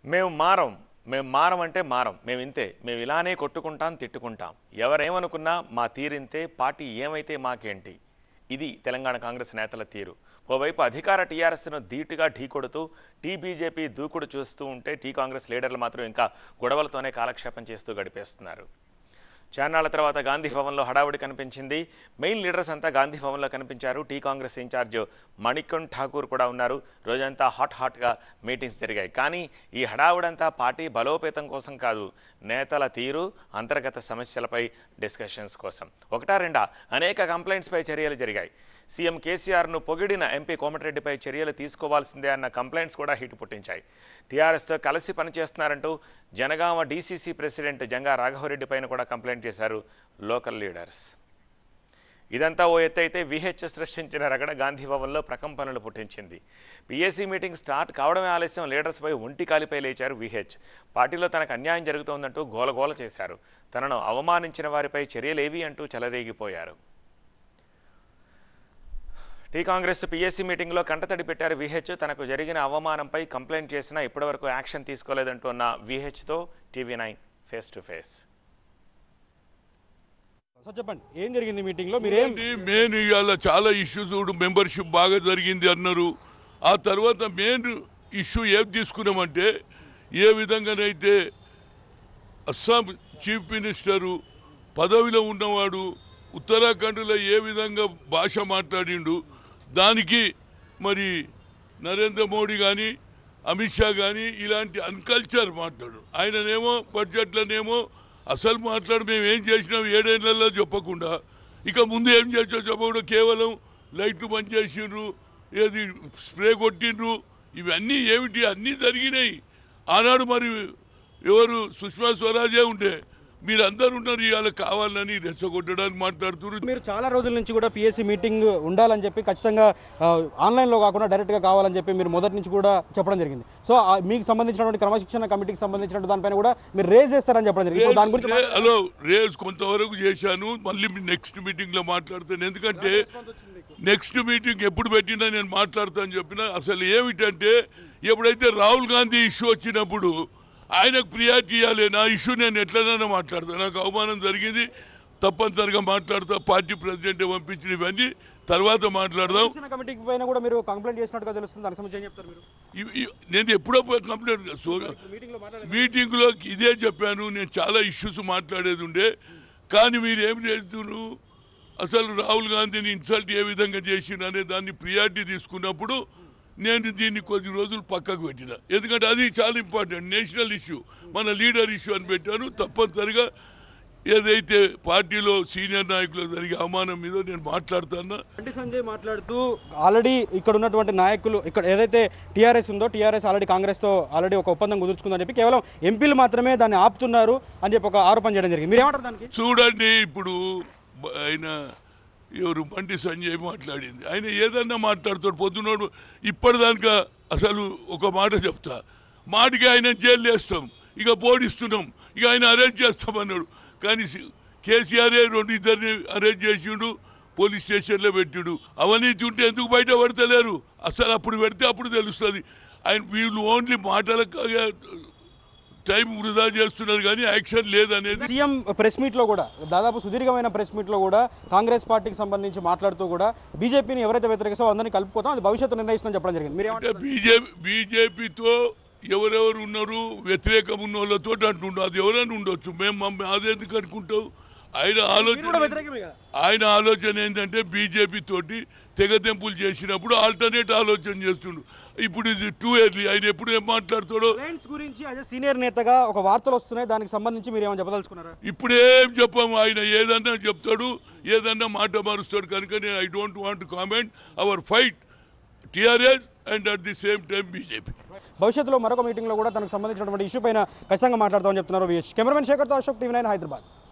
మేము మారం మేము మారం అంటే మారం మేము ఇంతే మేము ఇలానే కొట్టుకుంటాం తిట్టుకుంటాం ఎవరేమనుకున్నా మా తీరింతే పార్టీ ఏమైతే మాకేంటి ఇది తెలంగాణ కాంగ్రెస్ నేతల తీరు ఓవైపు అధికార టీఆర్ఎస్ను ధీటుగా ఢీకొడుతూ టీ బీజేపీ దూకుడు చూస్తూ ఉంటే టీ కాంగ్రెస్ లీడర్లు మాత్రం ఇంకా గొడవలతోనే కాలక్షేపం చేస్తూ గడిపేస్తున్నారు చాన్నాళ్ల తర్వాత గాంధీ భవన్లో హడావుడి కనిపించింది మెయిన్ లీడర్స్ అంతా గాంధీ భవన్లో కనిపించారు T Congress in-charge Manikanth Thakur కూడా ఉన్నారు రోజంతా హాట్ హాట్గా మీటింగ్స్ జరిగాయి కానీ ఈ హడావుడంతా పార్టీ బలోపేతం కోసం కాదు నేతల తీరు అంతర్గత సమస్యలపై డిస్కషన్స్ కోసం ఒకటా రెండా అనేక కంప్లైంట్స్పై చర్యలు జరిగాయి సీఎం కేసీఆర్ను పొగిడిన ఎంపీ కోమటిరెడ్డిపై చర్యలు తీసుకోవాల్సిందే అన్న కంప్లైంట్స్ కూడా హిట్ పుట్టించాయి టీఆర్ఎస్తో కలిసి పనిచేస్తున్నారంటూ జనగామ డీసీసీ ప్రెసిడెంట్ జంగా రాఘవరెడ్డి పైన కూడా కంప్లైంట్ చేశారు లోకల్ లీడర్స్ ఇదంతా ఓ ఎత్తు అయితే విహెచ్ సృష్టించిన రగడ గాంధీ భవన్లో ప్రకంపనలు పుట్టించింది పీఏసీ మీటింగ్ స్టార్ట్ కావడమే ఆలస్యం లీడర్స్పై ఒంటి కాలిపై లేచారు విహెచ్ పార్టీలో తనకు అన్యాయం జరుగుతోందంటూ గోలగోల చేశారు తనను అవమానించిన వారిపై చర్యలేవి అంటూ చెలరేగిపోయారు టీ కాంగ్రెస్ పీఎస్సీ మీటింగ్లో కంటతడి పెట్టారు విహెచ్ తనకు జరిగిన అవమానంపై కంప్లైంట్ చేసినా ఇప్పటివరకు యాక్షన్ తీసుకోలేదంటున్న విహెచ్తో TV nine face to face sir చెప్పండి ఏం జరిగింది మీటింగ్లో మీరేం ఏంటి మెయిన్ ఇవాళ చాలా ఇష్యూస్ మెంబర్షిప్ బాగా జరిగింది అన్నారు ఆ తర్వాత మెయిన్ ఇష్యూ ఏం తీసుకున్నామంటే ఏ విధంగానైతే అస్సాం చీఫ్ మినిస్టరు పదవిలో ఉన్నవాడు ఉత్తరాఖండ్లో ఏ విధంగా భాష మాట్లాడిండు దానికి మరి నరేంద్ర మోడీ కానీ అమిత్ షా కానీ ఇలాంటి అన్కల్చర్ మాట్లాడు ఆయననేమో బడ్జెట్లోనేమో అసలు మాట్లాడు మేము ఏం చేసినాం ఏడేళ్లలో చెప్పకుండా ఇక ముందు ఏం చేసో చెప్పకుండా కేవలం లైట్లు బంద్ చేసిండ్రు ఏది స్ప్రే కొట్టిండ్రు ఇవన్నీ ఏమిటి అన్నీ జరిగినాయి ఆనాడు మరి ఎవరు సుష్మా స్వరాజే ఉండే మీరందరూ ఉన్నారు ఇవాళ కావాలని రెచ్చగొట్టడానికి మాట్లాడుతున్నారు మీరు చాలా రోజుల నుంచి కూడా పిఎస్సి మీటింగ్ ఉండాలని చెప్పి ఖచ్చితంగా ఆ, ఆన్లైన్లో కాకుండా డైరెక్ట్గా కావాలని చెప్పి మీరు మొదటి నుంచి కూడా చెప్పడం జరిగింది సో ఆ, మీకు సంబంధించినటువంటి క్రమశిక్షణ కమిటీకి సంబంధించినటువంటి దానిపైన కూడా మీరు రేజ్ చేస్తారని చెప్పడం జరిగింది ఇప్పుడు దాని గురించి రే- హలో రేజ్ కొంతవరకు చేశాను మళ్ళీ నెక్స్ట్ మీటింగ్ లో మాట్లాడతాను ఎందుకంటే నెక్స్ట్ మీటింగ్ ఎప్పుడు పెట్టినా నేను మాట్లాడతాను చెప్పిన అసలు ఏమిటంటే ఎప్పుడైతే రాహుల్ గాంధీ ఇష్యూ వచ్చినప్పుడు ఆయనకు ప్రియారిటీ ఇవ్వాలి నా ఇష్యూ నేను ఎట్లనైనా మాట్లాడతాను నాకు అవమానం జరిగింది తప్పనిసరిగా మాట్లాడతా పార్టీ ప్రెసిడెంట్ పంపించిన ఇవన్నీ తర్వాత మాట్లాడదాం క్రమశిక్షణ కమిటీకి పైన కూడా మీరు కంప్లైంట్ చేసినట్టుగా తెలుస్తుంది దానికి సంబంధించి ఏం చెప్తారు మీరు ఇవి- ఇవి- నేను ఎప్పుడో కంప్లైంట్ సో మీటింగ్లో మాట్లాడారు మీటింగ్లో ఇదే చెప్పాను నేను చాలా ఇష్యూస్ మాట్లాడేది ఉండే కానీ మీరు ఏం చేస్తున్నారు అసలు రాహుల్ గాంధీని ఇన్సల్ట్ ఏ విధంగా చేసిన అనే దాన్ని ప్రియారిటీ తీసుకున్నప్పుడు నేను దీన్ని కొద్ది రోజులు పక్కకు పెట్టిన ఎందుకంటే అది చాలా ఇంపార్టెంట్ నేషనల్ ఇష్యూ మన లీడర్ ఇష్యూ అని పెట్టాను తప్పనిసరిగా ఏదైతే పార్టీలో సీనియర్ నాయకులకు జరిగే అవమానం మీద నేను మాట్లాడుతున్నా బండి సంజయ్ మాట్లాడుతూ ఆల్రెడీ ఇక్కడ ఉన్నటువంటి నాయకులు ఇక్కడ ఏదైతే టీఆర్ఎస్ ఉందో టీఆర్ఎస్ ఆల్రెడీ కాంగ్రెస్తో ఆల్రెడీ ఒక ఒప్పందం కుదుర్చుకుందని చెప్పి కేవలం ఎంపీలు మాత్రమే దాన్ని ఆపుతున్నారు అని చెప్పి ఒక ఆరోపణ చేయడం జరిగింది మీరు ఏమంటారు దానికి చూడండి ఇప్పుడు బ- ఆయన ఎవరు బండి సంజయ్ మాట్లాడింది ఆయన ఏదన్నా మాట్లాడుతాడు పొద్దునోడు ఇప్పటిదానిక అసలు ఒక మాట చెప్తా మాటికి ఆయన జైలు వేస్తాం ఇక పోడిస్తున్నాం ఇక ఆయన అరెస్ట్ చేస్తామన్నాడు కానీ సి- కేసీఆరే రెండు ఇద్దరిని అరెస్ట్ చేసిండు పోలీస్ స్టేషన్లో పెట్టిండు అవినీతి ఉంటే ఎందుకు బయట పడతలేరు అసలు అప్పుడు పెడితే అప్పుడు తెలుస్తుంది ఆయన వీళ్ళు ఓన్లీ మాటలకు టైం వృధా చేస్తున్నారు కానీ యాక్షన్ లేదనేది సీఎం ప్రెస్ మీట్లో కూడా దాదాపు సుదీర్ఘమైన ప్రెస్ మీట్లో కూడా కాంగ్రెస్ పార్టీకి సంబంధించి మాట్లాడుతూ కూడా బీజేపీని ఎవరైతే వ్యతిరేకిస్తారో అందరినీ కలుపుకోతాం అది భవిష్యత్తు నిర్ణయిస్తుందని చెప్పడం జరిగింది మీరు అంటే ఏమంటారు బీజేపీ బీజేపీతో ఎవరెవరు ఉన్నారు వ్యతిరేకం ఉన్న వాళ్ళతో అంటుండ్రు అది ఎవరైనా ఉండొచ్చు మేము మమ్మ- అదెందుకు అనుకుంటాం ఆయన మీరు కూడా ఆలోచన వ్యతిరేకమే కదా ఆయన ఆలోచన ఏంటంటే బీజేపీ తోటి తెగదెంపులు చేసినప్పుడు ఆల్టర్నేట్ ఆలోచన చేస్తుండు ఇప్పుడు ఇది టూ ఇయర్లీ ఆయన ఎప్పుడు ఏం మాట్లాడతాడో రిలయన్స్ గురించి అదే సీనియర్ నేతగా ఒక వార్తలు వస్తున్నాయి దానికి సంబంధించి మీరు ఏమైనా చెప్పదలుచుకున్నారా ఇప్పుడేం చెప్పాము ఆయన ఏదన్నా చెప్తాడు ఏదన్నా మాట మారుస్తాడు కనుక నేను I don't want comment our fight TRS and at the same time BJP భవిష్యత్తులో మరొక మీటింగ్లో కూడా తనకు సంబంధించినటువంటి ఇష్యూ పైన ఖచ్చితంగా మాట్లాడతామని చెప్తున్నారు విఎస్ కెమెరామెన్ శేఖర్తో అశోక్ టీవీ నైన్ హైదరాబాద్